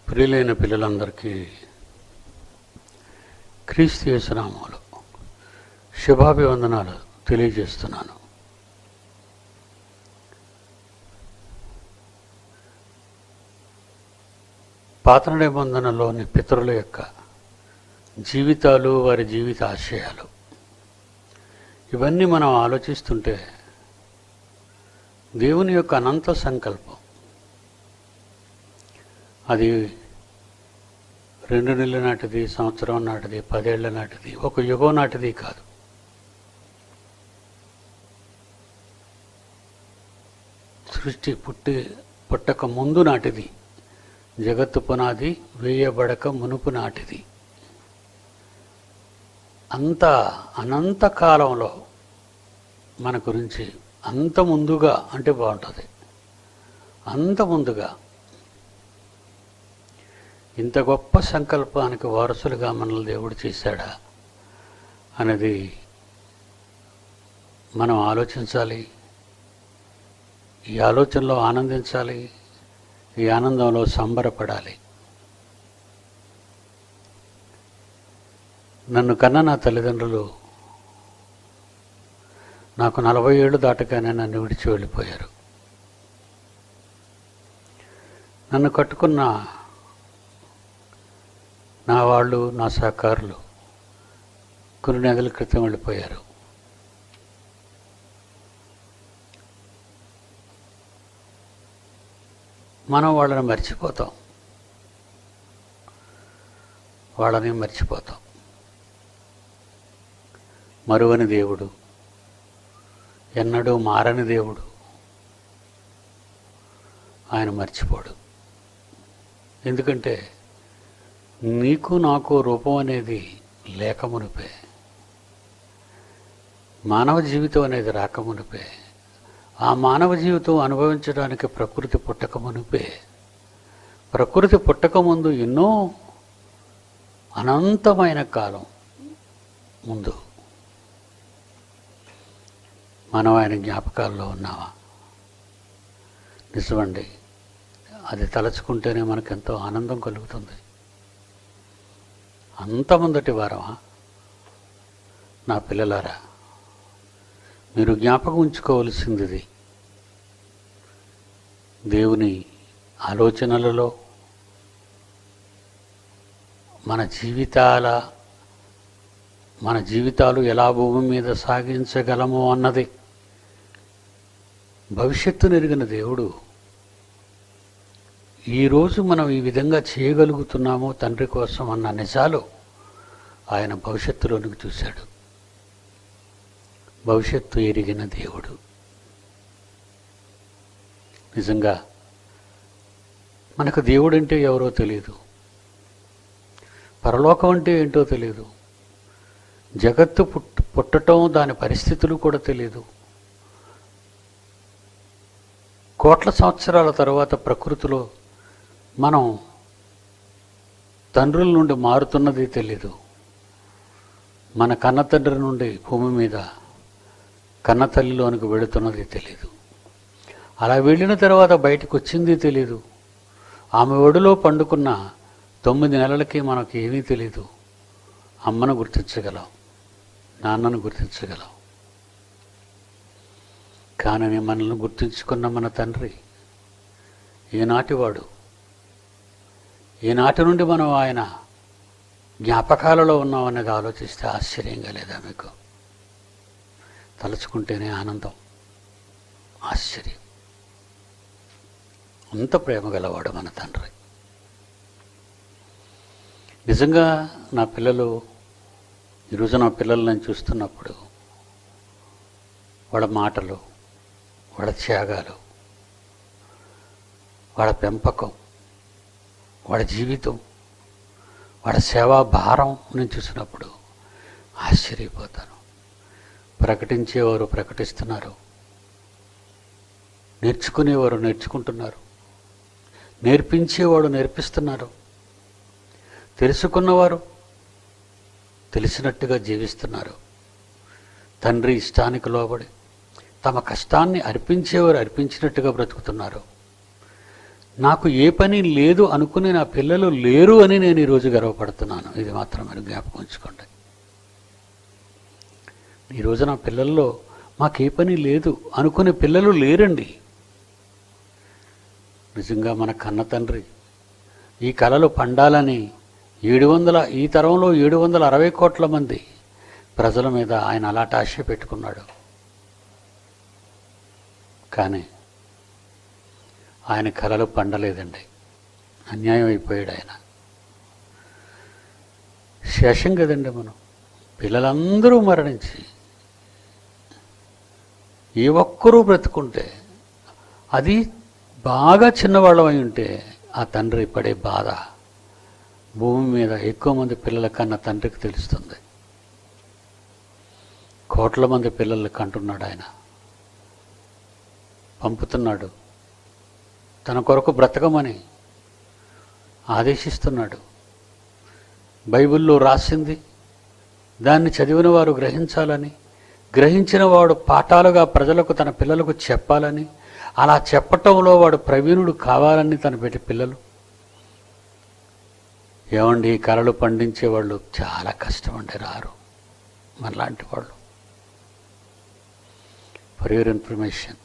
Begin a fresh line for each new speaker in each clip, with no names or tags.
ప్రియులైన పిల్లలందరికీ క్రీస్తు యేసునామాలు శుభాభివందనాలు తెలియజేస్తున్నాను పాత నిబంధనలోని పితరుల యొక్క జీవితాలు వారి జీవిత ఆశయాలు ఇవన్నీ మనం ఆలోచిస్తుంటే దేవుని యొక్క అనంత సంకల్పం అది రెండు నెలల నాటిది సంవత్సరం నాటిది పదేళ్ల నాటిది ఒక యుగం నాటిది కాదు సృష్టి పుట్టి పుట్టక ముందు నాటిది జగత్తు పునాది వేయబడక మునుపు నాటిది అంత అనంత కాలంలో మన గురించి అంత ముందుగా అంటే బాగుంటుంది అంత ముందుగా ఇంత గొప్ప సంకల్పానికి వారసులుగా మనల్ని దేవుడు చేశాడా అనేది మనం ఆలోచించాలి ఈ ఆలోచనలో ఆనందించాలి ఈ ఆనందంలో సంబరపడాలి నన్ను కన్న నా తల్లిదండ్రులు నాకు నలభై ఏళ్ళు దాటగానే నన్ను విడిచి వెళ్ళిపోయారు నన్ను కట్టుకున్న నా వాళ్ళు నా సహకారులు కొన్ని నెలల క్రితం వెళ్ళిపోయారు మనం వాళ్ళని మర్చిపోతాం వాళ్ళని మర్చిపోతాం మరువని దేవుడు ఎన్నడూ మారని దేవుడు ఆయన మర్చిపోడు ఎందుకంటే నీకు నాకు రూపం అనేది లేకమునిపే మానవ జీవితం అనేది రాకమునిపే ఆ మానవ జీవితం అనుభవించడానికి ప్రకృతి పుట్టకమునిపే ప్రకృతి పుట్టకముందు ఎన్నో అనంతమైన కాలం ముందు మనం ఆయన జ్ఞాపకాల్లో ఉన్నావా నిజమండి అది తలుచుకుంటేనే మనకెంతో ఆనందం కలుగుతుంది అంత ముందటి వారమా నా పిల్లలారా మీరు జ్ఞాపకం ఉంచుకోవలసింది ఇది. దేవుని ఆలోచనలలో మన జీవితాల మన జీవితాలు ఎలా భూమి మీద సాగించగలము అన్నది భవిష్యత్తు నెరిగిన దేవుడు ఈరోజు మనం ఈ విధంగా చేయగలుగుతున్నాము తండ్రి కోసం అన్న నిజాలు ఆయన భవిష్యత్తులోనికి చూశాడు భవిష్యత్తు ఎరిగిన దేవుడు నిజంగా మనకు దేవుడు అంటే ఎవరో తెలియదు పరలోకం అంటే ఏంటో తెలియదు జగత్తు పుట్ పుట్టటం దాని పరిస్థితులు కూడా తెలియదు కోట్ల సంవత్సరాల తర్వాత ప్రకృతిలో మనం తండ్రుల నుండి మారుతున్నది తెలీదు మన కన్న తండ్రి నుండి భూమి మీద కన్న తల్లిలోనికి వెళుతున్నది తెలీదు అలా వెళ్ళిన తర్వాత బయటకు వచ్చింది తెలీదు ఆమె ఒడిలో పండుకున్న తొమ్మిది నెలలకి మనకి ఏమీ తెలీదు అమ్మను గుర్తించగలం నాన్నను గుర్తించగలం కానీ మనల్ని గుర్తించుకున్న మన తండ్రి ఈనాటివాడు ఈనాటి నుండి మనం ఆయన జ్ఞాపకాలలో ఉన్నామనేది ఆలోచిస్తే ఆశ్చర్యంగా లేదా మీకు తలుచుకుంటేనే ఆనందం ఆశ్చర్యం అంత ప్రేమ గలవాడు మన తండ్రి నిజంగా నా పిల్లలు ఈరోజు నా పిల్లలు నేను చూస్తున్నప్పుడు వాళ్ళ మాటలు వాళ్ళ త్యాగాలు వాళ్ళ పెంపకం వాళ్ళ జీవితం వాళ్ళ సేవా భారం నేను చూసినప్పుడు ఆశ్చర్యపోతాను ప్రకటించేవారు ప్రకటిస్తున్నారు నేర్చుకునేవారు నేర్చుకుంటున్నారు నేర్పించేవాడు నేర్పిస్తున్నారు తెలుసుకున్నవారు తెలిసినట్టుగా జీవిస్తున్నారు తండ్రి ఇష్టానికి లోబడి తమ కష్టాన్ని అర్పించేవారు అర్పించినట్టుగా బ్రతుకుతున్నారు నాకు ఏ పని లేదు అనుకుని నా పిల్లలు లేరు అని నేను ఈరోజు గర్వపడుతున్నాను ఇది మాత్రం మీరు జ్ఞాపకం ఉంచుకోండి ఈరోజు నా పిల్లల్లో మాకు ఏ పని లేదు అనుకునే పిల్లలు లేరండి నిజంగా మన కన్న తండ్రి ఈ కళలు పండాలని ఏడు వందల ఈ తరంలో ఏడు వందల అరవై కోట్ల మంది ప్రజల మీద ఆయన అలాంటి ఆశ పెట్టుకున్నాడు కానీ ఆయన కళలు పండలేదండి అన్యాయం అయిపోయాడు ఆయన శేషం కదండి మనం పిల్లలందరూ మరణించి ఏ ఒక్కరూ బ్రతుకుంటే అది బాగా చిన్నవాళ్ళం అయి ఉంటే ఆ తండ్రి పడే బాధ భూమి మీద ఎక్కువ మంది పిల్లల కన్నా తండ్రికి తెలుస్తుంది కోట్ల మంది పిల్లల్ని కంటున్నాడు ఆయన పంపుతున్నాడు తన కొరకు బ్రతకమని ఆదేశిస్తున్నాడు బైబిల్లో రాసింది దాన్ని చదివిన వారు గ్రహించాలని గ్రహించిన వాడు పాఠాలుగా ప్రజలకు తన పిల్లలకు చెప్పాలని అలా చెప్పటంలో వాడు ప్రవీణుడు కావాలని తన పెట్టి పిల్లలు ఏమండి ఈ కళలు పండించే వాళ్ళు చాలా కష్టం అండి రారు మనలాంటి వాళ్ళు ఫర్ యువర్ ఇన్ఫర్మేషన్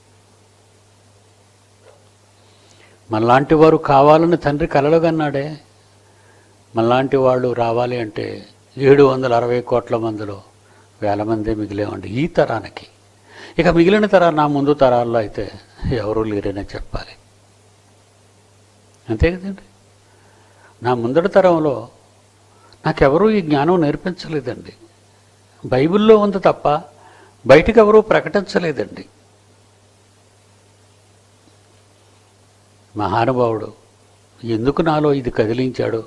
మనలాంటి వారు కావాలని తండ్రి కలలు కన్నాడే మనలాంటి వాళ్ళు రావాలి అంటే ఏడు వందల అరవై కోట్ల మందిలో వేల మంది మిగిలేమండి ఈ తరానికి ఇక మిగిలిన తరాలు నా ముందు తరాల్లో అయితే ఎవరూ లేరనే చెప్పాలి అంతే కదండి నా ముందటి తరంలో నాకెవరూ ఈ జ్ఞానం నేర్పించలేదండి బైబిల్లో ఉంది తప్ప బయటికి ఎవరూ ప్రకటించలేదండి మహానుభావుడు ఎందుకు నాలో ఇది కదిలించాడు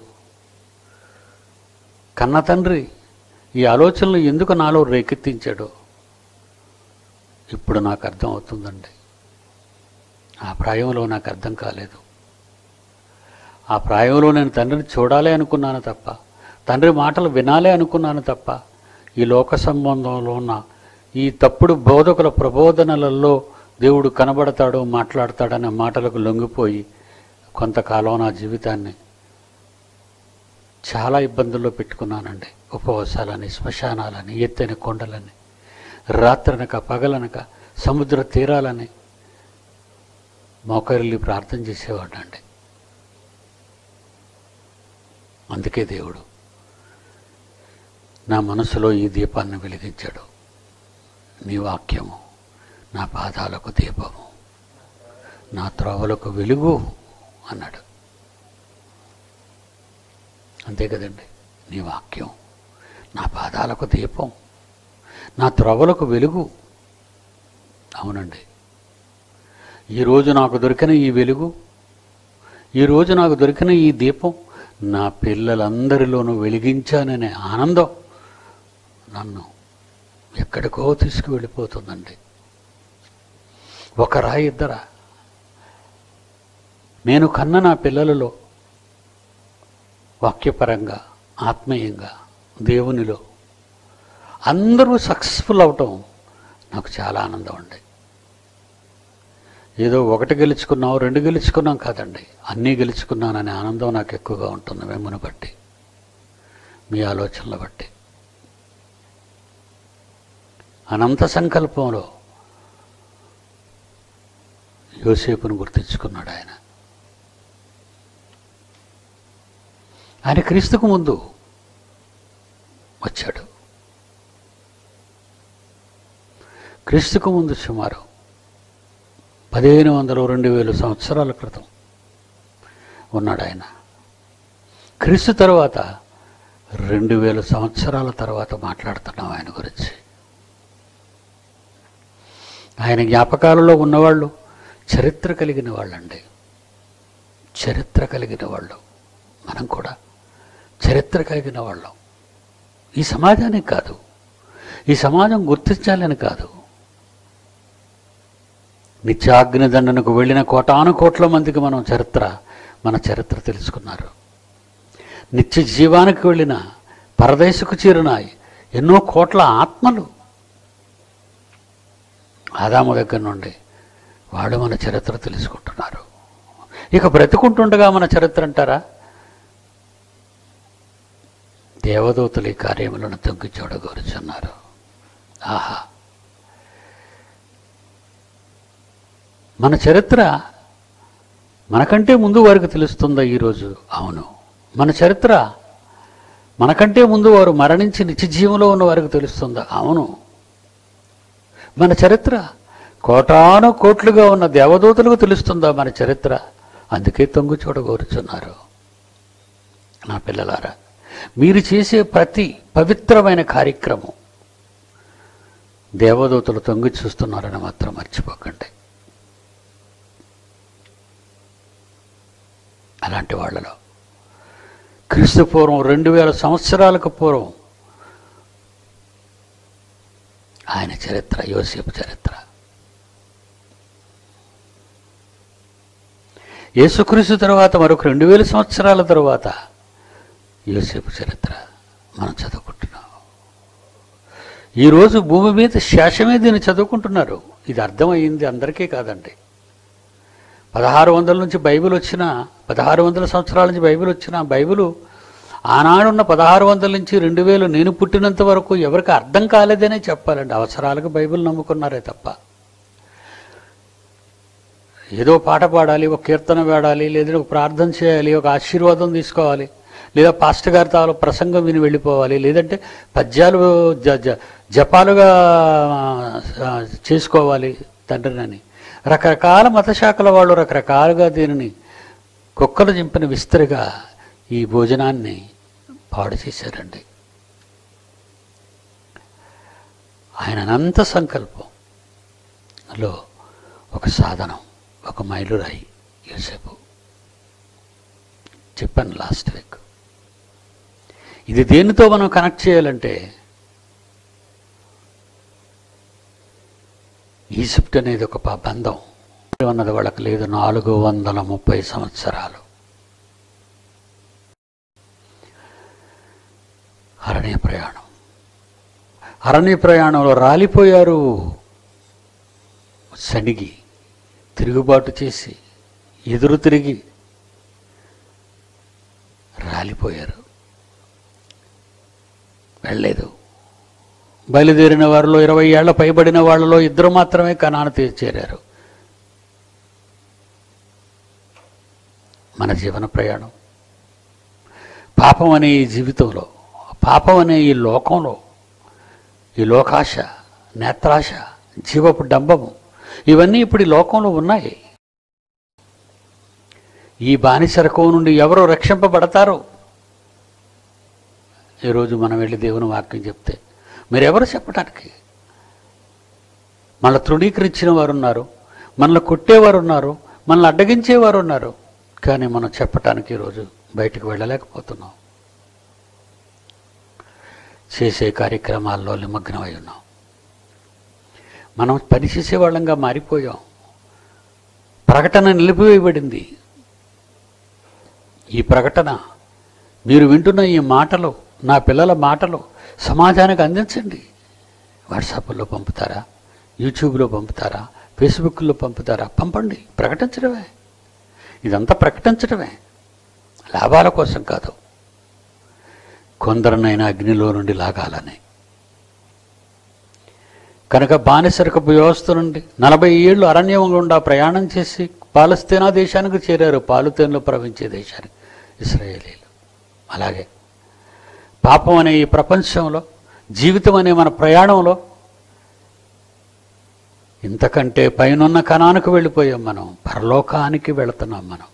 కన్న తండ్రి ఈ ఆలోచనలు ఎందుకు నాలో రేకెత్తించాడో ఇప్పుడు నాకు అర్థం అవుతుందండి ఆ ప్రాయంలో నాకు అర్థం కాలేదు ఆ ప్రాయంలో నేను తండ్రిని చూడాలి అనుకున్నాను తప్ప తండ్రి మాటలు వినాలి అనుకున్నాను తప్ప ఈ లోక సంబంధంలో ఉన్న ఈ తప్పుడు బోధకుల ప్రబోధనలలో దేవుడు కనబడతాడు మాట్లాడతాడనే మాటలకు లొంగిపోయి కొంతకాలం నా జీవితాన్ని చాలా ఇబ్బందుల్లో పెట్టుకున్నానండి ఉపవాసాలని శ్మశానాలని ఎత్తైన కొండలని రాత్రనక పగలనక సముద్ర తీరాలని మోకరిల్లి ప్రార్థన చేసేవాడండి అందుకే దేవుడు నా మనసులో ఈ దీపాన్ని వెలిగించాడు నీ వాక్యము నా పాదాలకు దీపము నా త్రోవలకు వెలుగు అన్నాడు అంతే కదండి నీ వాక్యం నా పాదాలకు దీపం నా త్రోవలకు వెలుగు అవునండి ఈరోజు నాకు దొరికిన ఈ వెలుగు ఈరోజు నాకు దొరికిన ఈ దీపం నా పిల్లలందరిలోనూ వెలిగించాననే ఆనందం నన్ను ఎక్కడికో తీసుకువెళ్ళిపోతుందండి ఒకరా ఇద్దరా నేను కన్న నా పిల్లలలో వాక్యపరంగా ఆత్మీయంగా దేవునిలో అందరూ సక్సెస్ఫుల్ అవటం నాకు చాలా ఆనందం అండి ఏదో ఒకటి గెలుచుకున్నాం రెండు గెలుచుకున్నాం కాదండి అన్నీ గెలుచుకున్నాననే ఆనందం నాకు ఎక్కువగా ఉంటుంది మిమ్మల్ని బట్టి మీ ఆలోచనల బట్టి అనంత సంకల్పంలో యోసేపును గుర్తించుకున్నాడు ఆయన ఆయన క్రీస్తుకు ముందు వచ్చాడు క్రీస్తుకు ముందు సుమారు పదిహేను వందలు రెండు వేలు సంవత్సరాల క్రితం ఉన్నాడు ఆయన క్రీస్తు తర్వాత రెండు వేల సంవత్సరాల తర్వాత మాట్లాడుతున్నాం ఆయన గురించి ఆయన జ్ఞాపకాలలో ఉన్నవాళ్ళు చరిత్ర కలిగిన వాళ్ళండి చరిత్ర కలిగిన వాళ్ళు మనం కూడా చరిత్ర కలిగిన వాళ్ళం ఈ సమాజానికి కాదు ఈ సమాజం గుర్తించాలని కాదు నిత్యాగ్ని దండనకు వెళ్ళిన కోటాను కోట్ల మందికి మనం చరిత్ర మన చరిత్ర తెలుసుకున్నారు నిత్య జీవానికి వెళ్ళిన పరదేశకు చేరిన ఎన్నో కోట్ల ఆత్మలు ఆదాము దగ్గర నుండి వాళ్ళు మన చరిత్ర తెలుసుకుంటున్నారు ఇక బ్రతుకుంటుండగా మన చరిత్ర అంటారా దేవదూతలు ఈ కార్యములను తొంగి చూడగోరుచున్నారు ఆహా మన చరిత్ర మనకంటే ముందు వారికి తెలుస్తుందా ఈరోజు అవును మన చరిత్ర మనకంటే ముందు వారు మరణించి నిత్యజీవంలో ఉన్న వారికి తెలుస్తుందా అవును మన చరిత్ర కోటాను కోట్లుగా ఉన్న దేవదూతలకు తెలుస్తుందా మన చరిత్ర అందుకే తొంగు చూడగోరుచున్నారు నా పిల్లలారా మీరు చేసే ప్రతి పవిత్రమైన కార్యక్రమం దేవదూతలు తొంగి చూస్తున్నారని మాత్రం మర్చిపోకండి అలాంటి వాళ్ళలో క్రీస్తు పూర్వం రెండు వేల సంవత్సరాలకు పూర్వం ఆయన చరిత్ర యోసేపు చరిత్ర యేసుక్రీస్తు తర్వాత మరొక రెండు వేల సంవత్సరాల తరువాత యోసేపు చరిత్ర మనం చదువుకుంటున్నాం ఈరోజు భూమి మీద శేషమే దీన్ని చదువుకుంటున్నారు ఇది అర్థమయ్యింది అందరికీ కాదండి పదహారు వందల నుంచి బైబిల్ వచ్చిన పదహారు వందల సంవత్సరాల నుంచి బైబిల్ వచ్చిన బైబిల్ ఆనాడున్న పదహారు వందల నుంచి రెండు వేలు నేను పుట్టినంత వరకు ఎవరికి అర్థం కాలేదనే చెప్పాలండి అవసరాలకు బైబిల్ నమ్ముకున్నారే తప్ప ఏదో పాట పాడాలి ఒక కీర్తన పాడాలి లేదా ఒక ప్రార్థన చేయాలి ఒక ఆశీర్వాదం తీసుకోవాలి లేదా పాస్టర్ గారి తాలో ప్రసంగం విని వెళ్ళిపోవాలి లేదంటే పద్యాలు జ జ- జపాలుగా ఆ, చేసుకోవాలి తండ్రినని రకరకాల మతశాఖల వాళ్ళు రకరకాలుగా దీనిని కుక్కలు చింపిన విస్తరిగా ఈ భోజనాన్ని పాడు చేశారండి ఆయన అనంత సంకల్పంలో ఒక సాధనం ఒక మైలురాయి యోసేపు చెప్పాను లాస్ట్ వీక్ ఇది దేనితో మనం కనెక్ట్ చేయాలంటే ఈజిప్ట్ అనేది ఒక ప- బంధం అన్నది వాళ్ళకి లేదు నాలుగు వందల ముప్పై సంవత్సరాలు అరణ్య ప్రయాణం అరణ్య ప్రయాణంలో రాలిపోయారు సణిగి తిరుగుబాటు చేసి ఎదురు తిరిగి రాలిపోయారు వెళ్ళలేదు బయలుదేరిన వారిలో ఇరవై ఏళ్ల పైబడిన వాళ్ళలో ఇద్దరు మాత్రమే కణాను చేరారు మన జీవన ప్రయాణం పాపం అనే ఈ జీవితంలో పాపం అనే ఈ లోకంలో ఈ లోకాశ నేత్రాశ జీవపు డంబము ఇవన్నీ ఇప్పుడు ఈ లోకంలో ఉన్నాయి ఈ బానిసరకం నుండి ఎవరు రక్షింపబడతారో ఈరోజు మనం వెళ్ళి దేవుని వాక్యం చెప్తే మీరెవరు చెప్పటానికి మనల్ని తృణీకరించిన వారు ఉన్నారు మనల్ని కొట్టేవారు ఉన్నారు మనల్ని అడ్డగించేవారు ఉన్నారు కానీ మనం చెప్పటానికి ఈరోజు బయటకు వెళ్ళలేకపోతున్నాం చేసే కార్యక్రమాల్లో నిమగ్నమై ఉన్నాం మనం పనిచేసే వాళ్ళంగా మారిపోయాం ప్రకటన నిలిపివేయబడింది ఈ ప్రకటన మీరు వింటున్న ఈ మాటలు నా పిల్లల మాటలు సమాజానికి అందించండి వాట్సాప్లో పంపుతారా యూట్యూబ్లో పంపుతారా ఫేస్బుక్లో పంపుతారా పంపండి ప్రకటించడమే ఇదంతా ప్రకటించడమే లాభాల కోసం కాదు కొందరినైనా అగ్నిలో నుండి లాగాలని కనుక బానిసరకపు వ్యవస్థ నుండి నలభై ఏళ్ళు అరణ్యం గుండా ప్రయాణం చేసి పాలస్తీనా దేశానికి చేరారు పాలుతేనలో ప్రవహించే దేశానికి ఇస్రాయేలీలు అలాగే పాపం అనే ఈ ప్రపంచంలో జీవితం అనే మన ప్రయాణంలో ఇంతకంటే పైనున్న కణానికి వెళ్ళిపోయాం మనం పరలోకానికి వెళుతున్నాం మనం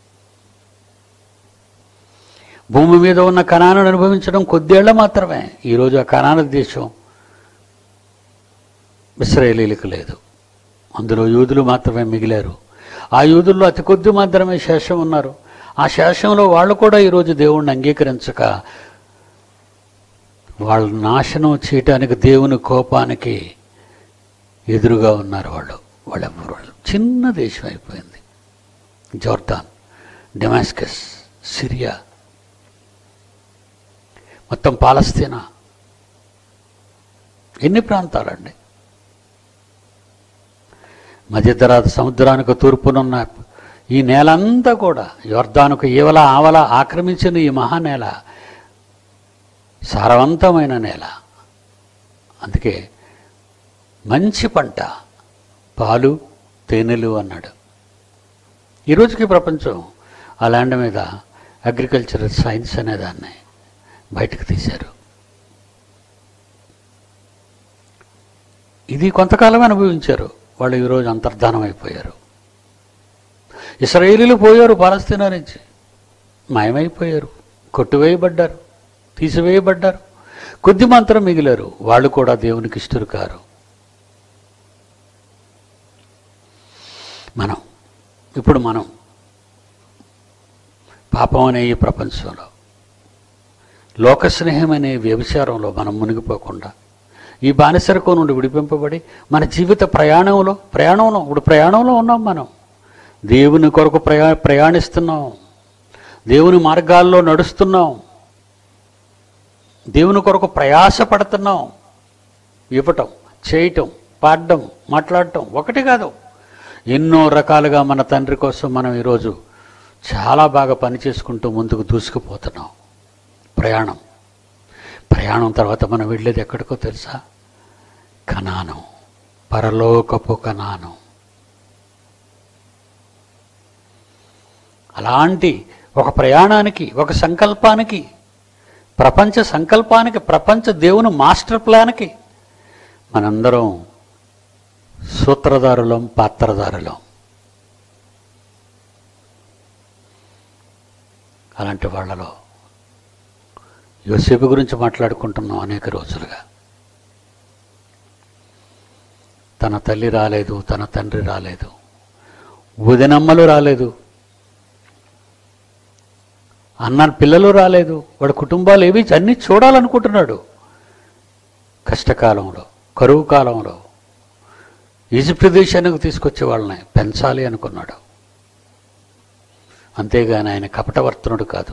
భూమి మీద ఉన్న కణాను అనుభవించడం కొద్దేళ్ల మాత్రమే ఈరోజు ఆ కణాన దేశం ఇస్రాయేలీలకు లేదు అందులో యూదులు మాత్రమే మిగిలారు ఆ యూదుల్లో అతి కొద్ది మాత్రమే శేషం ఉన్నారు ఆ శేషంలో వాళ్ళు కూడా ఈరోజు దేవుణ్ణి అంగీకరించక వాళ్ళు నాశనం చేయటానికి దేవుని కోపానికి ఎదురుగా ఉన్నారు వాళ్ళు వాళ్ళెవ్వరు వాళ్ళు చిన్న దేశం అయిపోయింది జోర్దాన్ డెమాస్కస్ సిరియా మొత్తం పాలస్తీనా ఎన్ని ప్రాంతాలండి మధ్యధరా సముద్రానికి తూర్పునున్న ఈ నేలంతా కూడా యోర్దానుకు ఏవల ఆవల ఆక్రమించిన ఈ మహానేల సారవంతమైన నేల అందుకే మంచి పంట పాలు తేనెలు అన్నాడు ఈ రోజుకి ప్రపంచం ఆ ల్యాండ్ మీద అగ్రికల్చరల్ సైన్స్ అనే దాన్ని బయటకు తీశారు ఇది కొంతకాలం అనుభవించారు వాళ్ళు ఈరోజు అంతర్ధానం అయిపోయారు ఇస్రాయేలీలు పోయారు పాలస్తీనా నుంచి మాయమైపోయారు కొట్టివేయబడ్డారు తీసివేయబడ్డారు కొద్ది మాత్రం మిగిలారు వాళ్ళు కూడా దేవునికి ఇష్టరు కారు మనం ఇప్పుడు మనం పాపం అనే ఈ ప్రపంచంలో లోక స్నేహం అనే వ్యభిచారంలో మనం మునిగిపోకుండా ఈ బానిసరకు నుండి విడిపింపబడి మన జీవిత ప్రయాణంలో ప్రయాణంలో ఇప్పుడు ప్రయాణంలో ఉన్నాం మనం దేవుని కొరకు ప్రయా ప్రయాణిస్తున్నాం దేవుని మార్గాల్లో నడుస్తున్నాం దేవుని కొరకు ప్రయాసపడుతున్నాం ఇవ్వటం చేయటం పాడడం మాట్లాడటం ఒకటి కాదు ఎన్నో రకాలుగా మన తండ్రి కోసం మనం ఈరోజు చాలా బాగా పని చేసుకుంటూ ముందుకు దూసుకుపోతున్నాం ప్రయాణం ప్రయాణం తర్వాత మనం వెళ్ళేది ఎక్కడికో తెలుసా కనానం పరలోకపు కనానం అలాంటి ఒక ప్రయాణానికి ఒక సంకల్పానికి ప్రపంచ సంకల్పానికి ప్రపంచ దేవుని మాస్టర్ ప్లాన్కి మనందరం సూత్రధారులం పాత్రధారులం అలాంటి వాళ్ళలో యోసేపు గురించి మాట్లాడుకుంటున్నాం అనేక రోజులుగా తన తల్లి రాలేదు తన తండ్రి రాలేదు వదినమ్మలు రాలేదు అన్న పిల్లలు రాలేదు వాడి కుటుంబాలు ఏవి అన్నీ చూడాలనుకుంటున్నాడు కష్టకాలంలో కరువు కాలంలో ఈజిప్ట్ దేశానికి తీసుకొచ్చే వాళ్ళని పెంచాలి అనుకున్నాడు అంతేగాని ఆయన కపటవర్తనుడు కాదు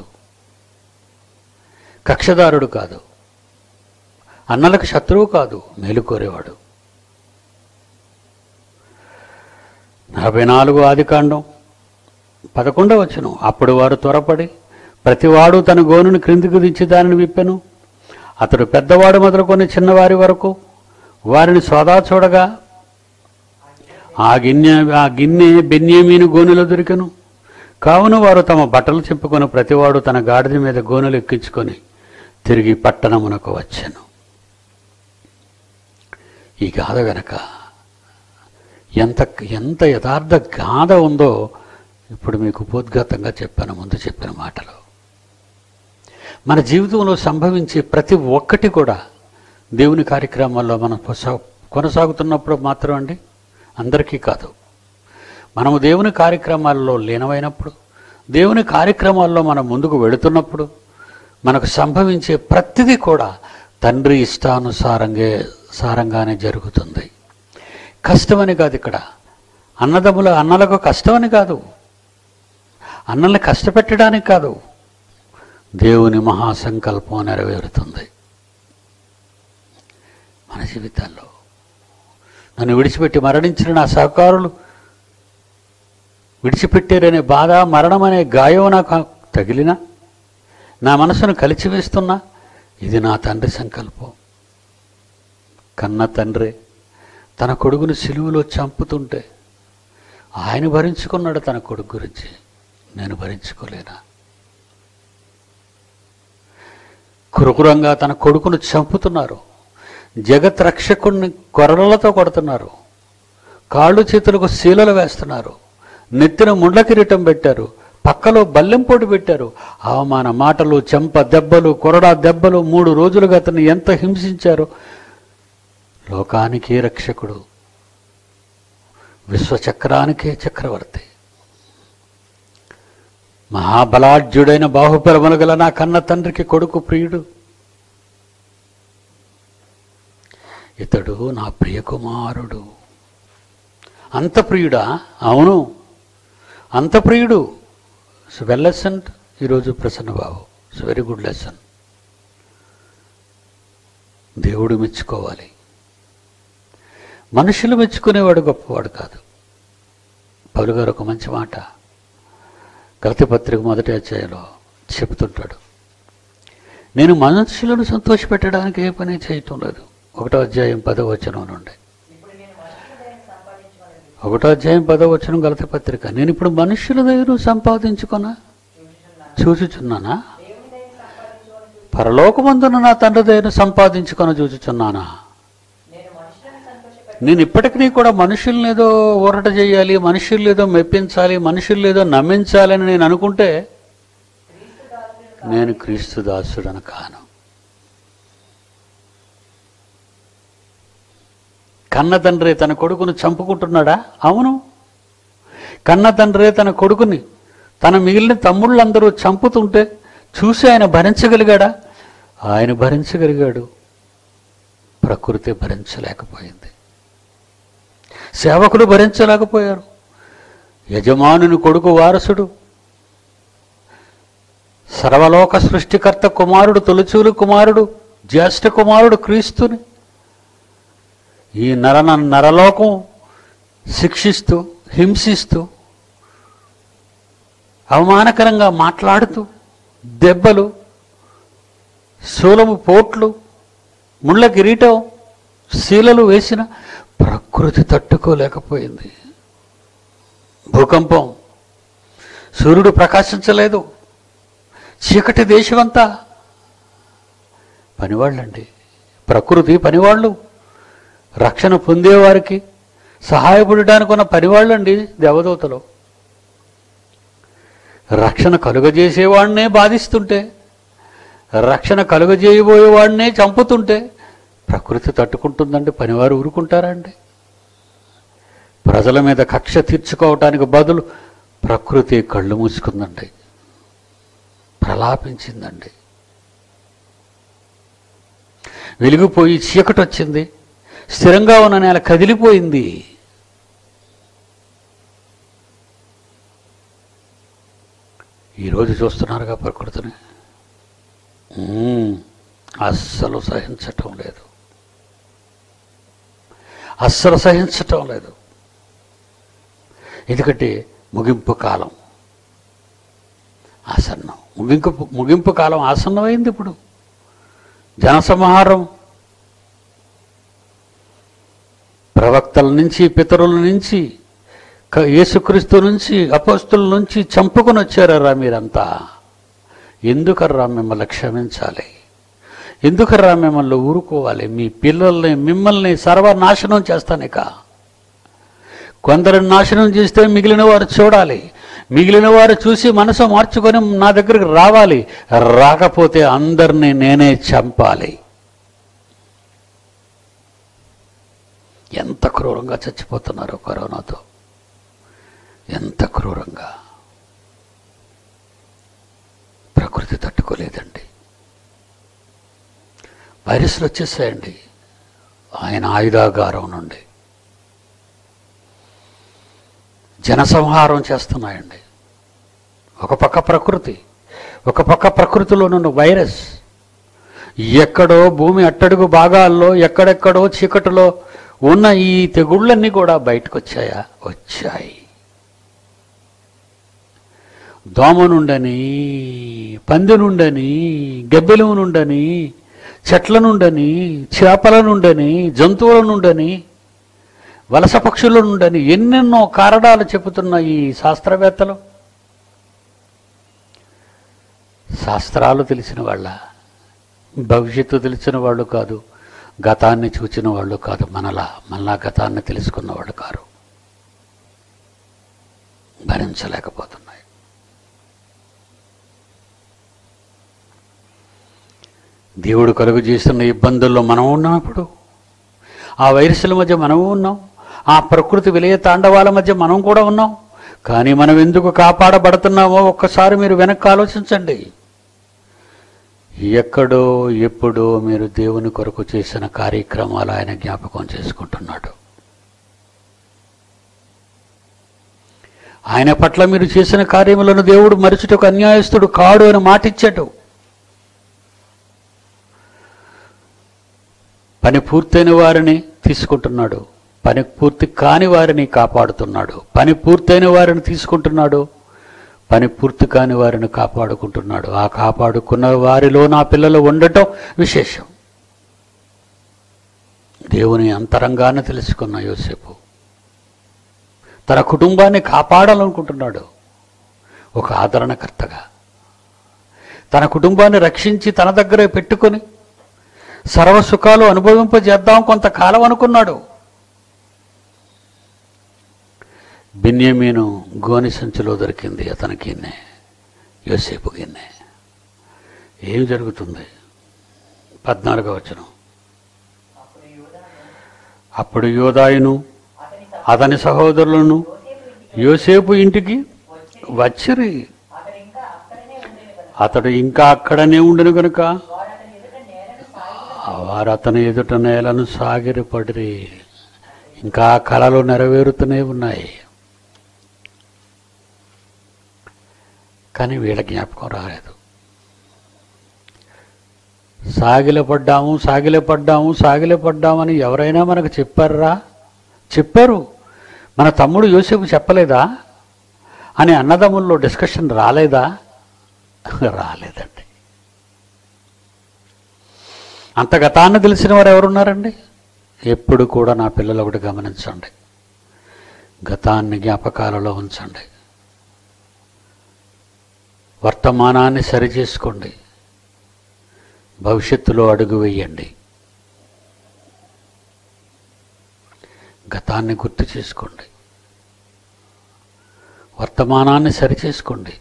కక్షదారుడు కాదు అన్నలకు శత్రువు కాదు మేలు కోరేవాడు నలభై నాలుగు ఆదికాండం పదకొండవ వచ్చును అప్పుడు వారు త్వరపడి ప్రతివాడు తన గోనుని క్రిందికి దించి దానిని విప్పెను అతడు పెద్దవాడు మొదలుకొని చిన్నవారి వరకు వారిని సోదా చూడగా ఆ గిన్నె ఆ గిన్నె బెన్యమీను గోనెలో దొరికెను కావున వారు తమ బట్టలు చెప్పుకొని ప్రతివాడు తన గాడిద మీద గోనెలు ఎక్కించుకొని తిరిగి పట్టణమునకు వచ్చాను ఈ గాథ వెనక ఎంత ఎంత యథార్థ గాథ ఉందో ఇప్పుడు మీకు ఉపోద్ఘాతంగా చెప్పాను ముందు చెప్పిన మాటలు మన జీవితంలో సంభవించే ప్రతి ఒక్కటి కూడా దేవుని కార్యక్రమాల్లో మనం కొసా- కొనసాగుతున్నప్పుడు మాత్రం అండి అందరికీ కాదు మనము దేవుని కార్యక్రమాల్లో లీనమైనప్పుడు దేవుని కార్యక్రమాల్లో మనం ముందుకు వెళుతున్నప్పుడు మనకు సంభవించే ప్రతిదీ కూడా తండ్రి ఇష్టానుసారంగా సారంగానే జరుగుతుంది కష్టమని కాదు ఇక్కడ అన్నదమ్ముల అన్నలకు కష్టమని కాదు అన్నల్ని కష్టపెట్టడానికి కాదు దేవుని మహాసంకల్పం నెరవేరుతుంది మన జీవితాల్లో నన్ను విడిచిపెట్టి మరణించిన నా సహకారులు విడిచిపెట్టారనే బాధ మరణం అనే గాయం నాకు తగిలినా నా మనసును కలిచివేస్తున్నా ఇది నా తండ్రి సంకల్పం కన్న తండ్రి తన కొడుకును సిలువలో చంపుతుంటే ఆయన భరించుకున్నాడు తన కొడుకు గురించి నేను భరించుకోలేనా కురుకురంగా తన కొడుకును చంపుతున్నారు జగత్ రక్షకుణ్ణి కొరడలతో కొడుతున్నారు కాళ్ళు చేతులకు శీలలు వేస్తున్నారు నెత్తిన ముండ్ల కిరీటం పెట్టారు పక్కలో బల్లెంపోటు పెట్టారు అవమాన మాటలు చెంప దెబ్బలు కొరడా దెబ్బలు మూడు రోజులుగా అతన్ని ఎంత హింసించారు లోకానికే రక్షకుడు విశ్వచక్రానికే చక్రవర్తి మహాబలాఢ్యుడైన బాహుబలములు గల నా కన్న తండ్రికి కొడుకు ప్రియుడు ఇతడు నా ప్రియ కుమారుడు అంత ప్రియుడా అవును అంత ప్రియుడు ఇట్స్ వెల్ లెసన్ ఈరోజు Prasannababu it's very good lesson దేవుడు మెచ్చుకోవాలి మనుషులు మెచ్చుకునేవాడు గొప్పవాడు కాదు పౌలు గారు ఒక మంచి మాట గలతి పత్రిక మొదటి అధ్యాయంలో చెబుతుంటాడు నేను మనుషులను సంతోషపెట్టడానికి ఏ పని చేయటం లేదు ఒకటో అధ్యాయం పదో వచనం నుండి ఒకటో అధ్యాయం పదో వచనం గలతి పత్రిక నేను ఇప్పుడు మనుషుల దగ్గర సంపాదించుకున్నా చూచుచున్నానా పరలోకమందున నా తండ్రి దగ్గర సంపాదించుకొని చూచుచున్నానా నేను ఇప్పటికీ కూడా మనుషుల్ని ఏదో ఊరట చేయాలి మనుషుల్ని ఏదో మెప్పించాలి మనుషుల్ని ఏదో నమ్మించాలని నేను అనుకుంటే నేను క్రీస్తు దాసుడను కాను కన్న తండ్రి తన కొడుకును చంపుకుంటున్నాడా అవును కన్న తండ్రి తన కొడుకుని తన మిగిలిన తమ్ముళ్ళందరూ చంపుతుంటే చూసి ఆయన భరించగలిగాడా ఆయన భరించగలిగాడు ప్రకృతి భరించలేకపోయింది సేవకులు భరించలేకపోయారు యజమానుని కొడుకు వారసుడు సర్వలోక సృష్టికర్త కుమారుడు తొలిచూలు కుమారుడు జ్యేష్ఠ కుమారుడు క్రీస్తుని ఈ నరన నరలోకం శిక్షిస్తూ హింసిస్తూ అవమానకరంగా మాట్లాడుతూ దెబ్బలు శూలము పోట్లు ముళ్ళ కిరీటం శీలలు వేసిన ప్రకృతి తట్టుకోలేకపోయింది భూకంపం సూర్యుడు ప్రకాశించలేదు చీకటి దేశమంతా పనివాళ్ళండి ప్రకృతి పనివాళ్ళు రక్షణ పొందేవారికి సహాయపడడానికి ఉన్న పనివాళ్ళండి దేవదూతలు రక్షణ కలుగజేసేవాడినే బాధిస్తుంటే రక్షణ కలుగజేయబోయేవాడినే చంపుతుంటే ప్రకృతి తట్టుకుంటుందండి పనివారు ఊరుకుంటారా అండి ప్రజల మీద కక్ష తీర్చుకోవటానికి బదులు ప్రకృతి కళ్ళు మూసుకుందండి ప్రలాపించిందండి వెలిగిపోయి చీకటి వచ్చింది స్థిరంగా ఉన్న నేల కదిలిపోయింది ఈరోజు చూస్తున్నారుగా ప్రకృతిని మ్మ్. అస్సలు సహించటం లేదు అస్సలు సహించటం లేదు ఎందుకంటే ముగింపు కాలం ఆసన్నం ముగింపు ముగింపు కాలం ఆసన్నమైంది ఇప్పుడు జనసంహారం ప్రవక్తల నుంచి పితరుల నుంచి క- యేసుక్రీస్తు నుంచి అపోస్తుల నుంచి చంపుకొని వచ్చారా మీరంతా ఎందుకర్రా మిమ్మల్ని క్షమించాలి ఎందుకర్రా మిమ్మల్ని ఊరుకోవాలి మీ పిల్లల్ని మిమ్మల్ని సర్వనాశనం చేస్తానిక కొందరిని నాశనం చేస్తే మిగిలిన వారు చూడాలి మిగిలిన వారు చూసి మనసు మార్చుకొని నా దగ్గరికి రావాలి రాకపోతే అందరినీ నేనే చంపాలి ఎంత క్రూరంగా చచ్చిపోతున్నారు కరోనాతో ఎంత క్రూరంగా ప్రకృతి తట్టుకోలేదండి వైరస్లు వచ్చేసాయండి ఆయన ఆయుధాగారం నుండి జనసంహారం చేస్తున్నాయండి ఒక పక్క ప్రకృతి ఒక పక్క ప్రకృతిలోనున్న వైరస్ ఎక్కడో భూమి అట్టడుగు భాగాల్లో ఎక్కడెక్కడో చీకటిలో ఉన్న ఈ తెగుళ్ళన్నీ కూడా బయటకు వచ్చాయా వచ్చాయి దోమ నుండని పంది నుండని గబ్బెలు నుండని చెట్ల నుండని చేపల నుండని జంతువుల నుండని వలస పక్షుల నుండని ఎన్నెన్నో కారణాలు చెబుతున్న ఈ శాస్త్రవేత్తలు శాస్త్రాలు తెలిసిన వాళ్ళ భవిష్యత్తు తెలిసిన వాళ్ళు కాదు గతాన్ని చూచిన వాళ్ళు కాదు మనలా మనలా గతాన్ని తెలుసుకున్న వాళ్ళు కారు భరించలేకపోతున్నాయి దేవుడు కలుగు చేస్తున్న ఇబ్బందుల్లో మనం ఉన్నాం ఇప్పుడు ఆ వైరస్ల మధ్య మనము ఉన్నాం ఆ ప్రకృతి విలయ తాండవాల మధ్య మనం కూడా ఉన్నాం కానీ మనం ఎందుకు కాపాడబడుతున్నామో ఒక్కసారి మీరు వెనక్కి ఆలోచించండి ఎక్కడో ఎప్పుడో మీరు దేవుని కొరకు చేసిన కార్యక్రమాలు ఆయన జ్ఞాపకం చేసుకుంటున్నాడు ఆయన పట్ల మీరు చేసిన కార్యములను దేవుడు మరుచుటకు అన్యాయస్తుడు కాడు అని మాటిచ్చాడు పని పూర్తయిన వారిని తీసుకుంటున్నాడు పని పూర్తి కాని వారిని కాపాడుతున్నాడు పని పూర్తయిన వారిని తీసుకుంటున్నాడు పని పూర్తి కాని వారిని కాపాడుకుంటున్నాడు ఆ కాపాడుకున్న వారిలో నా పిల్లలు ఉండటం విశేషం దేవుని అంతరంగాన్ని తెలుసుకున్న యోసేపు తన కుటుంబాన్ని కాపాడాలనుకుంటున్నాడు ఒక ఆదరణకర్తగా తన కుటుంబాన్ని రక్షించి తన దగ్గరే పెట్టుకొని సర్వసుఖాలు అనుభవింపజేద్దాం కొంతకాలం అనుకున్నాడు బిన్యమీను గోని సంచిలో దొరికింది అతనికి గిన్నె యోసేపు గిన్నె ఏం జరుగుతుంది పద్నాలుగో వచనం
అప్పుడు యూదాను
అప్పుడు యోదాయును
అతని
అతని సహోదరులను
యోసేపు ఇంటికి
యోసేపు ఇంటికి
వచ్చి
వచ్చిరి
అతడు ఇంకా అక్కడనే ఉండేది కదా
అతడు ఇంకా అక్కడనే ఉండును గనుక
వాడు అతని ఎదుట నేలను సాగి
వారు అతని ఎదుట నేలను సాగిరపడిరి ఇంకా కళలు నెరవేరుతూనే ఉన్నాయి కానీ వీళ్ళ జ్ఞాపకం రాలేదు సాగిలపడ్డాము సాగిలపడ్డాము సాగిలపడ్డామని ఎవరైనా మనకు చెప్పారా చెప్పారు మన తమ్ముడు యోసేపు చెప్పలేదా అని అన్నదమ్ముల్లో డిస్కషన్ రాలేదా రాలేదండి అంత గతాన్ని తెలిసిన వారు ఎవరున్నారండి ఎప్పుడు కూడా నా పిల్లలు ఒకటి గమనించండి గతాన్ని జ్ఞాపకాలలో ఉంచండి వర్తమానాన్ని సరిచేసుకోండి భవిష్యత్తులో అడుగు వేయండి గతాన్ని గుర్తు చేసుకోండి వర్తమానాన్ని సరిచేసుకోండి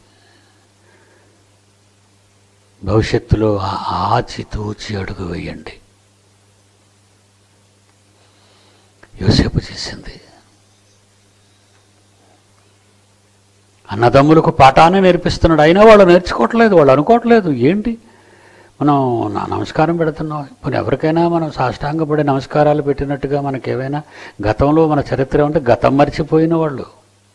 భవిష్యత్తులో ఆ- ఆచితూచి అడుగు వేయండి యోసేపు చేసింది అన్నదమ్ములకు పాఠాన్ని నేర్పిస్తున్నాడు అయినా వాళ్ళు నేర్చుకోవట్లేదు వాళ్ళు అనుకోవట్లేదు ఏంటి మనం నా నమస్కారం పెడుతున్నాం ఇప్పుడు ఎవరికైనా మనం సాష్టాంగపడి నమస్కారాలు పెట్టినట్టుగా మనకేమైనా గతంలో మన చరిత్ర ఉంటే గతం మర్చిపోయిన వాళ్ళు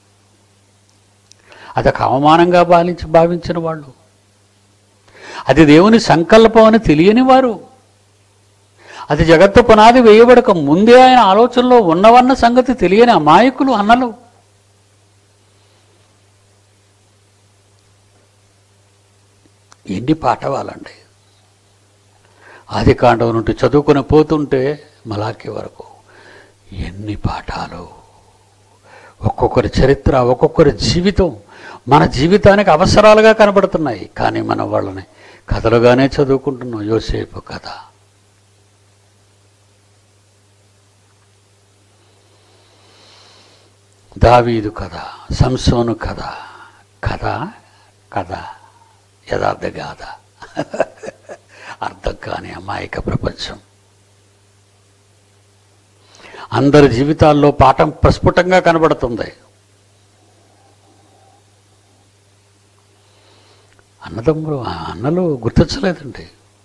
అది ఒక అవమానంగా భావించి భావించిన వాళ్ళు అది దేవుని సంకల్పం అని తెలియని వారు అది జగత్తు పునాది వేయబడక ముందే ఆయన ఆలోచనలో ఉన్నవన్న సంగతి తెలియని అమాయకులు అన్నలు ఎన్ని పాఠవాలండి ఆది కాండం నుండి చదువుకొని పోతుంటే మలాకి వరకు ఎన్ని పాఠాలు ఒక్కొక్కరి చరిత్ర ఒక్కొక్కరి జీవితం మన జీవితానికి అవసరాలుగా కనబడుతున్నాయి కానీ మనం వాళ్ళని కథలుగానే చదువుకుంటున్నాం యోసేపు కథ దావీదు కథ సంసోను కథ కథ కథ యథార్థ గాథ అర్థం కాని అమాయక ప్రపంచం అందరి జీవితాల్లో పాఠం ప్రస్ఫుటంగా కనబడుతుంది అన్నదమ్ములు ఆ అన్నలు గుర్తించలేదండి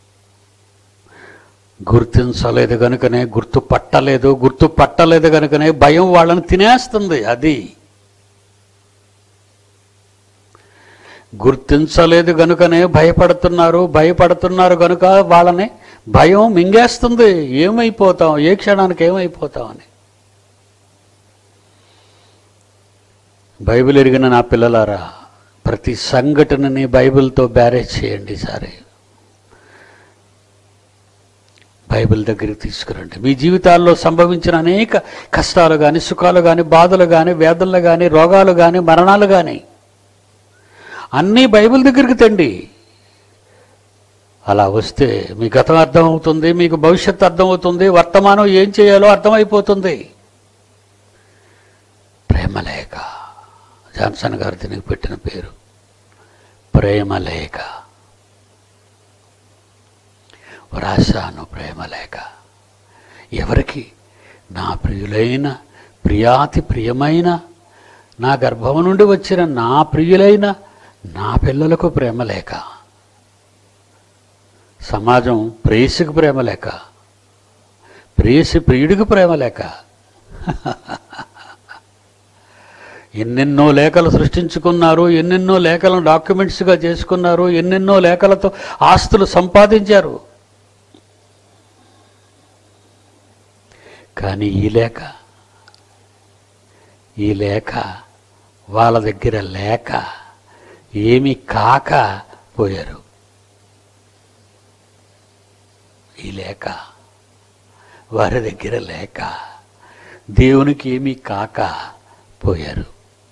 గుర్తించలేదు కనుకనే గుర్తు పట్టలేదు గుర్తు పట్టలేదు కనుకనే భయం వాళ్ళని తినేస్తుంది అది గుర్తించలేదు గనుకనే భయపడుతున్నారు భయపడుతున్నారు గనుక వాళ్ళని భయం మింగేస్తుంది ఏమైపోతాం ఏ క్షణానికి ఏమైపోతాం అని బైబిల్ ఎరిగిన నా పిల్లలారా ప్రతి సంఘటనని బైబిల్తో బ్యారేజ్ చేయండి సరే బైబిల్ దగ్గరికి తీసుకురండి మీ జీవితాల్లో సంభవించిన అనేక కష్టాలు కానీ సుఖాలు కానీ బాధలు కానీ వేదనలు కానీ రోగాలు కానీ మరణాలు కానీ అన్నీ బైబిల్ దగ్గరికి తండి అలా వస్తే మీ గతం అర్థమవుతుంది మీకు భవిష్యత్తు అర్థమవుతుంది వర్తమానం ఏం చేయాలో అర్థమైపోతుంది ప్రేమలేఖ జాన్సన్ గారు దీనికి పెట్టిన పేరు ప్రేమలేఖ వ్రాసాను ప్రేమలేఖ ఎవరికి నా ప్రియులైన ప్రియాతి ప్రియమైన నా గర్భం నుండి వచ్చిన నా ప్రియులైన నా పిల్లలకు ప్రేమ లేక సమాజం ప్రేయసికి ప్రేమ లేక ప్రేయసి ప్రియుడికి ప్రేమ లేక ఎన్నెన్నో లేఖలు సృష్టించుకున్నారు ఎన్నెన్నో లేఖలను డాక్యుమెంట్స్గా చేసుకున్నారు ఎన్నెన్నో లేఖలతో ఆస్తులు సంపాదించారు కానీ ఈ లేఖ ఈ లేఖ వాళ్ళ దగ్గర లేక ఏమి కాక పోయారు ఈ లేక వారి దగ్గర లేక దేవునికి ఏమీ కాక పోయారు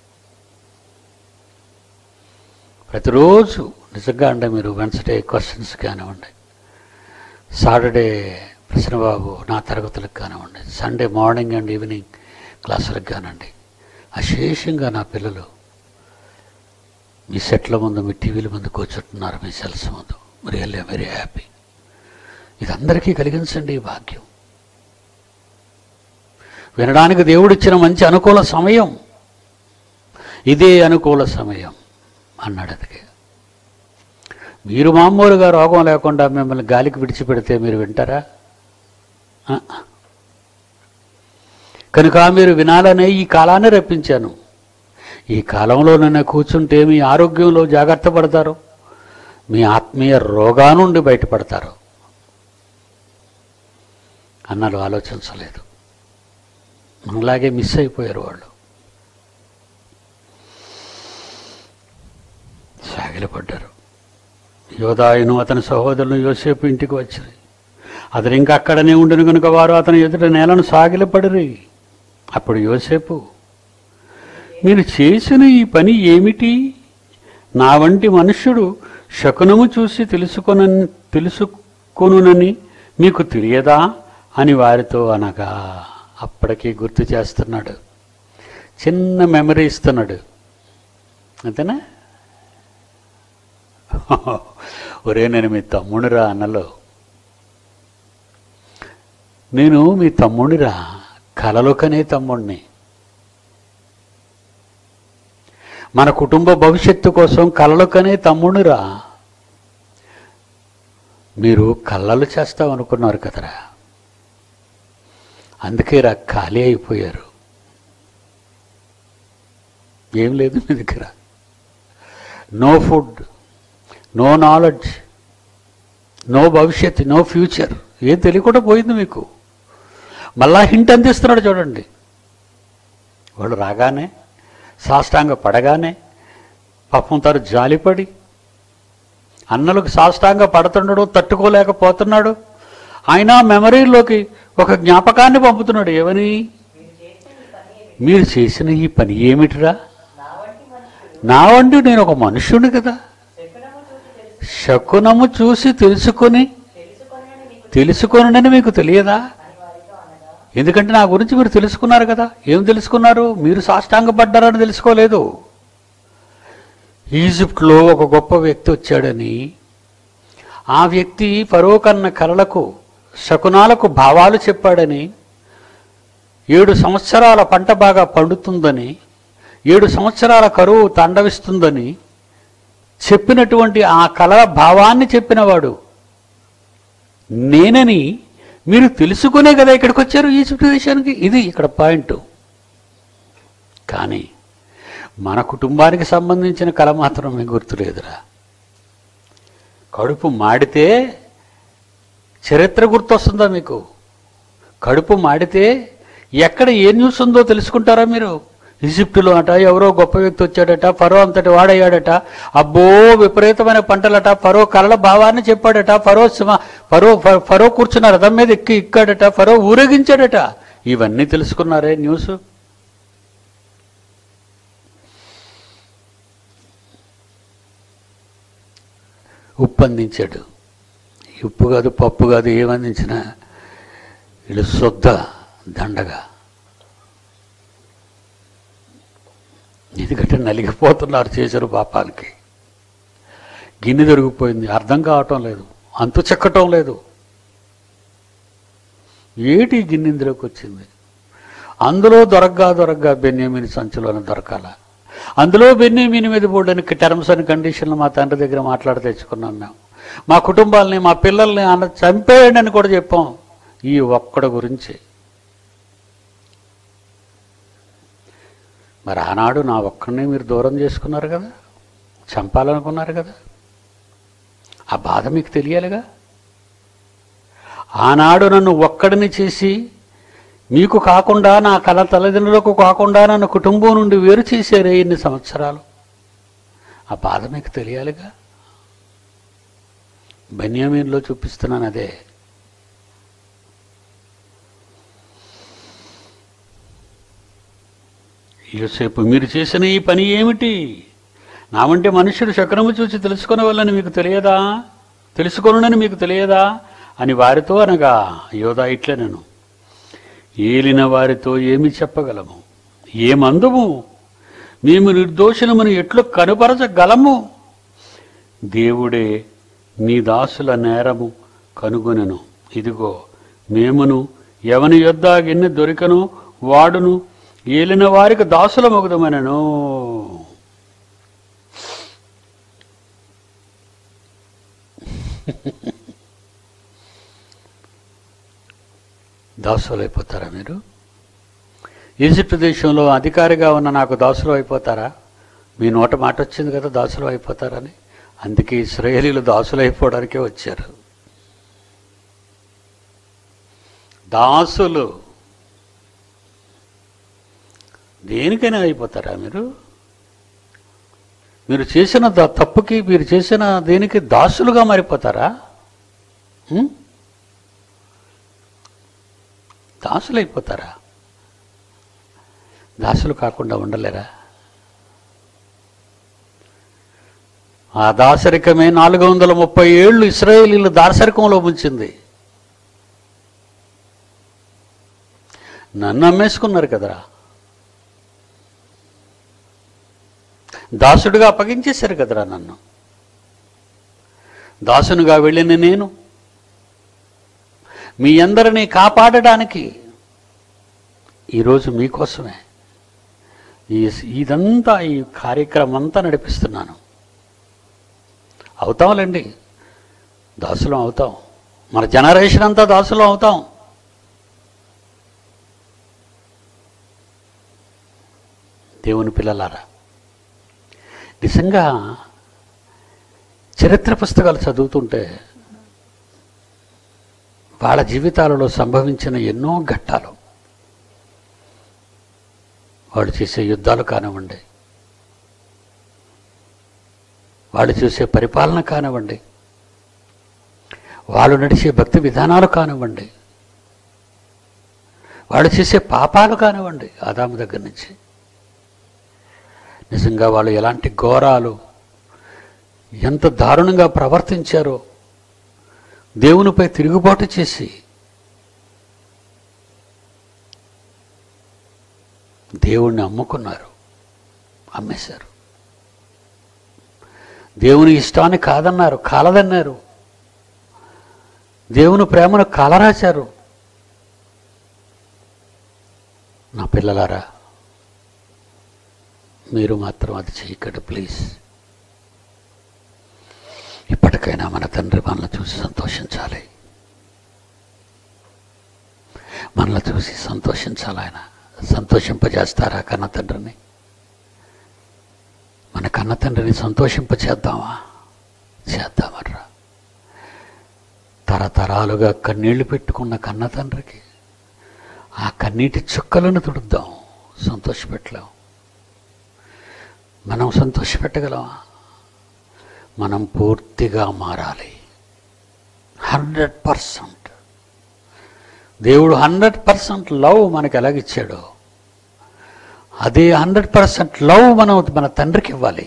ప్రతిరోజు నిజంగా అంటే మీరు వెన్స్డే క్వశ్చన్స్ కానివ్వండి సాటర్డే ప్రశ్నబాబు నా తరగతులకు కానివ్వండి సండే మార్నింగ్ అండ్ ఈవినింగ్ క్లాసులకు కానివ్వండి అశేషంగా నా పిల్లలు మీ సెట్ల ముందు మీ టీవీల ముందు కూర్చుంటున్నారు మీ సెల్స్ ముందు రియల్లీ వెరీ హ్యాపీ ఇది అందరికీ కలిగించండి ఈ భాగ్యం వినడానికి దేవుడిచ్చిన మంచి అనుకూల సమయం ఇదే అనుకూల సమయం అన్నాడు అది మీరు మామూలుగా రోగం లేకుండా మిమ్మల్ని గాలికి విడిచిపెడితే మీరు వింటారా ఆ. కనుక మీరు వినాలనే ఈ కాలాన్ని రప్పించాను ఈ కాలంలో నన్ను కూర్చుంటే మీ ఆరోగ్యంలో జాగ్రత్త పడతారు మీ ఆత్మీయ రోగా నుండి బయటపడతారు అన్నలు ఆలోచించలేదు మనలాగే మిస్ అయిపోయారు వాళ్ళు సాగిలపడ్డారు యోధాయును అతని సహోదరులు యోసేపు ఇంటికి వచ్చారు అతను ఇంకా అక్కడనే ఉండను కనుక వారు అతని ఎదుట నేలను సాగిలపడిరి అప్పుడు యోసేపు మీరు చేసిన ఈ పని ఏమిటి నా వంటి మనుష్యుడు శకునము చూసి తెలుసుకొన తెలుసుకొనునని మీకు తెలియదా అని వారితో అనగా అప్పటికి గుర్తు చేస్తున్నాడు చిన్న మెమరీ ఇస్తున్నాడు అంతేనా ఒరే నేను మీ తమ్ముడిరా అన్నలో నేను మీ తమ్ముడిరా కలలు కనే తమ్ముడిని మన కుటుంబ భవిష్యత్తు కోసం కలలు కనే తమ్ముడిరా మీరు కళ్ళలు చేస్తాం అనుకున్నారు కదరా అందుకే రా ఖాళీ అయిపోయారు ఏం లేదు మీ దగ్గర no food no knowledge no భవిష్యత్ నో ఫ్యూచర్ ఏం తెలియకుండా పోయింది మీకు మళ్ళా హింట్ అందిస్తున్నాడు చూడండి వాళ్ళు రాగానే సాష్టాంగ పడగానే పాపం తాను జాలిపడి అన్నలకు సాష్టాంగ పడుతున్నాడు తట్టుకోలేకపోతున్నాడు ఆయన మెమరీలోకి ఒక జ్ఞాపకాన్ని పంపుతున్నాడు ఏమని
మీరు చేసిన ఈ పని
మీరు చేసిన ఈ పని
ఏమిటి?
ఏమిటిరా
నా వంటి మనుషుడు
నా వంటి నేను ఒక మనుష్యుని కదా
శకునము చూసి తెలుసు
శకునము చూసి తెలుసుకొని
తెలుసుకొనని మీకు
తెలుసుకొనని మీకు తెలియదా
అని వారితో అనగా
ఎందుకంటే నా గురించి మీరు తెలుసుకున్నారు కదా ఏం తెలుసుకున్నారు మీరు సాష్టాంగపడ్డారని తెలుసుకోలేదు ఈజిప్ట్లో ఒక గొప్ప వ్యక్తి వచ్చాడని ఆ వ్యక్తి ఫరో కన్న కలలకు శకునాలకు భావాలు చెప్పాడని ఏడు సంవత్సరాల పంట బాగా పండుతుందని ఏడు సంవత్సరాల కరువు తాండవిస్తుందని చెప్పినటువంటి ఆ కళ భావాన్ని చెప్పినవాడు నేనని మీరు తెలుసుకునే కదా ఇక్కడికి వచ్చారు ఈజిప్ట్ దేశానికి ఇది ఇక్కడ పాయింట్ కానీ మన కుటుంబానికి సంబంధించిన కళ మాత్రం మీకు గుర్తులేదురా కడుపు మాడితే చరిత్ర గుర్తొస్తుందా మీకు కడుపు మాడితే ఎక్కడ ఏ న్యూస్ ఉందో తెలుసుకుంటారా మీరు ఈజిప్టులో అట ఎవరో గొప్ప వ్యక్తి వచ్చాడట ఫరో అంతటి వాడయ్యాడట అబ్బో విపరీతమైన పంటలట ఫరో కలల భావాన్ని చెప్పాడట ఫరో సింహ ఫరో ఫ- ఫరో కూర్చున్న రథం మీద ఎక్కి ఎక్కాడట ఫరో ఊరేగించాడట ఇవన్నీ తెలుసుకున్నారే న్యూస్ ఉప్పు అందించాడు ఉప్పు కాదు పప్పు కాదు ఏమందించినా వీళ్ళు శుద్ధ దండగా ఎందుకంటే నలిగిపోతున్నారు చేశారు పాపానికి గిన్నె దొరికిపోయింది అర్థం కావటం లేదు అంతు చెక్కటం లేదు ఏటి ఈ గిన్నె ఇందులోకి వచ్చింది అందులో దొరకగా దొరకగా బెన్యామిని సంచులోనే దొరకాల అందులో బెన్యామిని మీద పోవడానికి టర్మ్స్ అండ్ కండిషన్లు మా తండ్రి దగ్గర మాట్లాడి తెచ్చుకున్నాం మేము మా కుటుంబాలని మా పిల్లల్ని అన్న చంపేయండి అని కూడా చెప్పాం ఈ ఒక్కడి గురించి మరి ఆనాడు నా ఒక్కడిని మీరు దూరం చేసుకున్నారు కదా చంపాలనుకున్నారు కదా ఆ బాధ మీకు తెలియాలిగా ఆనాడు నన్ను ఒక్కడిని చేసి మీకు కాకుండా నా కళ తల్లిదండ్రులకు కాకుండా నన్ను కుటుంబం నుండి వేరు చేశారే ఇన్ని సంవత్సరాలు ఆ బాధ మీకు తెలియాలిగా బెన్యామీన్లో చూపిస్తున్నాను అదే యోసేపు మీరు చేసిన ఈ పని ఏమిటి నా వంటి మనుషుడు శకనము చూసి తెలుసుకునే వాళ్ళని మీకు తెలియదా తెలుసుకొనునని మీకు తెలియదా అని వారితో అనగా యోధా ఇట్లే నేను ఏలిన వారితో ఏమి చెప్పగలము ఏమందుము మేము నిర్దోషణమని ఎట్లు కనుపరచగలము దేవుడే నీ దాసుల నేరము కనుగొనెను ఇదిగో మేమును ఎవని యొద్ద గిన్నె దొరికను వాడును ఏలిన వారికి దాసుల మొగుదమనను దాసులు అయిపోతారా మీరు ఈజిప్ట్ దేశంలో అధికారిగా ఉన్న నాకు దాసులు అయిపోతారా మీ నోట మాట వచ్చింది కదా దాసులు అయిపోతారని అందుకే ఇస్రాయేలీలు దాసులు అయిపోవడానికే వచ్చారు దాసులు దేనికైనా అయిపోతారా మీరు మీరు చేసిన ద- తప్పుకి మీరు చేసిన దేనికి దాసులుగా మారిపోతారా ఉం? దాసులు అయిపోతారా దాసులు కాకుండా ఉండలేరా ఆ దాసరికమే నాలుగు వందల ముప్పై ఏళ్ళు ఇస్రాయేలీలు దాసరికంలో ముంచింది నన్ను అమ్మేసుకున్నారు కదరా దాసుడిగా అప్పగించేశారు కదరా నన్ను దాసునిగా వెళ్ళిన నేను మీ అందరినీ కాపాడడానికి ఈరోజు మీకోసమే ఈ ఇదంతా ఈ కార్యక్రమం అంతా నడిపిస్తున్నాను అవుతాంలేండి దాసులం అవుతాం మన జనరేషన్ అంతా దాసులం అవుతాం దేవుని పిల్లలారా నిజంగా చరిత్ర పుస్తకాలు చదువుతుంటే వాళ్ళ జీవితాలలో సంభవించిన ఎన్నో ఘట్టాలు వాళ్ళు చేసే యుద్ధాలు కానివ్వండి వాళ్ళు చేసే పరిపాలన కానివ్వండి వాళ్ళు నడిచే భక్తి విధానాలు కానివ్వండి వాళ్ళు చేసే పాపాలు కానివ్వండి ఆదాము దగ్గర నుంచి నిజంగా వాళ్ళు ఎలాంటి ఘోరాలు ఎంత దారుణంగా ప్రవర్తించారో దేవునిపై తిరుగుబాటు చేసి దేవుణ్ణి అమ్ముకున్నారు అమ్మేశారు దేవుని ఇష్టాన్ని కాదన్నారు కాలదన్నారు దేవుని ప్రేమను కాలరాశారు నా పిల్లలారా మీరు మాత్రం అది చేయకండి ప్లీజ్ ఇప్పటికైనా మన తండ్రి మనల్ని చూసి సంతోషించాలి మనల్ని చూసి సంతోషించాలి ఆయన సంతోషింపజేస్తారా కన్న తండ్రిని మన కన్న తండ్రిని సంతోషింపచేద్దామా చేద్దామర్రా తరతరాలుగా కన్నీళ్లు పెట్టుకున్న కన్న తండ్రికి ఆ కన్నీటి చుక్కలను తుడుద్దాం సంతోషపెట్టలేం మనం సంతోషపెట్టగలమా మనం పూర్తిగా మారాలి హండ్రెడ్ పర్సెంట్ దేవుడు హండ్రెడ్ పర్సెంట్ లవ్ మనకి ఎలాగిచ్చాడో అదే హండ్రెడ్ పర్సెంట్ లవ్ మనం మన తండ్రికి ఇవ్వాలి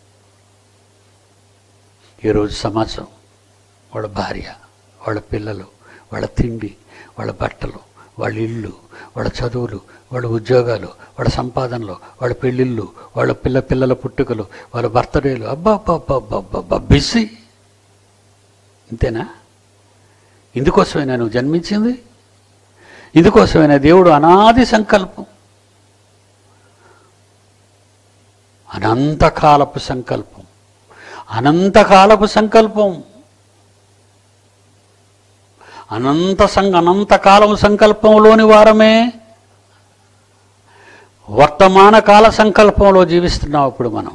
ఈరోజు సమాజం వాళ్ళ భార్య వాళ్ళ పిల్లలు వాళ్ళ తిండి వాళ్ళ బట్టలు వాళ్ళ ఇల్లు వాళ్ళ చదువులు వాళ్ళ ఉద్యోగాలు వాళ్ళ సంపాదనలు వాళ్ళ పెళ్ళిళ్ళు వాళ్ళ పిల్ల పిల్లల పుట్టుకలు వాళ్ళ బర్త్డేలు అబ్బా అబ్బా అబ్బా అబ్బా అబ్బా అబ్బా బిజీ ఇంతేనా ఇందుకోసమేనా నువ్వు జన్మించింది ఇందుకోసమేనా దేవుడు అనాది సంకల్పం అనంతకాలపు సంకల్పం అనంతకాలపు సంకల్పం అనంత సం అనంతకాలము సంకల్పంలోని వారమే వర్తమాన కాల సంకల్పంలో జీవిస్తున్నాం ఇప్పుడు మనం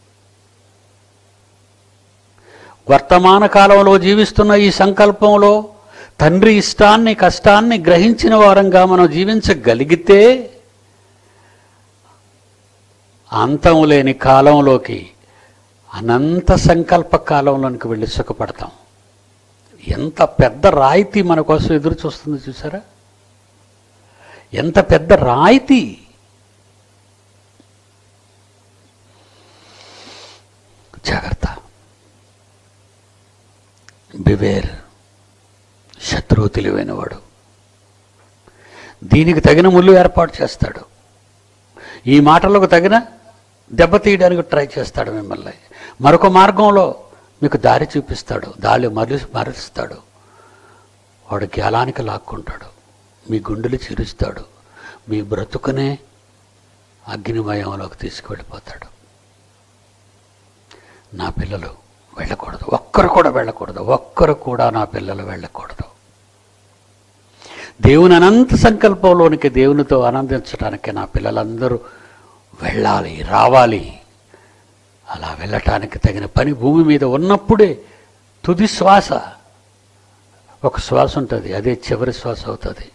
వర్తమాన కాలంలో జీవిస్తున్న ఈ సంకల్పంలో తండ్రి ఇష్టాన్ని కష్టాన్ని గ్రహించిన వారంగా మనం జీవించగలిగితే అంతం లేని కాలంలోకి అనంత సంకల్ప కాలంలోనికి వెళ్ళి సుఖపడతాం ఎంత పెద్ద రాయితీ మన కోసం ఎదురు చూస్తుంది చూసారా ఎంత పెద్ద రాయితీ జాగ్రత్త బివేర్ శత్రువు తెలివైనవాడు దీనికి తగిన ముళ్ళు ఏర్పాటు చేస్తాడు ఈ మాటలకు తగిన దెబ్బతీయడానికి ట్రై చేస్తాడు మిమ్మల్ని మరొక మార్గంలో మీకు దారి చూపిస్తాడు దారి మరలి మరలుస్తాడు వాడు గ్యాలానికి లాక్కుంటాడు మీ గుండెలు చిరుస్తాడు మీ బ్రతుకునే అగ్నిమయంలోకి తీసుకువెళ్ళిపోతాడు నా పిల్లలు వెళ్ళకూడదు ఒక్కరు కూడా వెళ్ళకూడదు ఒక్కరు కూడా నా పిల్లలు వెళ్ళకూడదు దేవుని అనంత సంకల్పంలోనికి దేవునితో ఆనందించడానికి నా పిల్లలందరూ వెళ్ళాలి రావాలి అలా వెళ్ళటానికి తగిన పని భూమి మీద ఉన్నప్పుడే తుది శ్వాస ఒక శ్వాస ఉంటుంది అదే చివరి శ్వాస అవుతుంది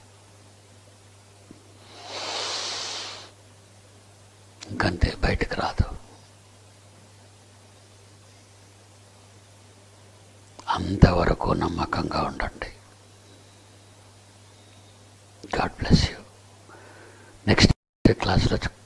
ఇంకంతే బయటకు రాదు అంతవరకు నమ్మకంగా ఉండండి గాడ్ బ్లెస్ యూ నెక్స్ట్ క్లాస్లో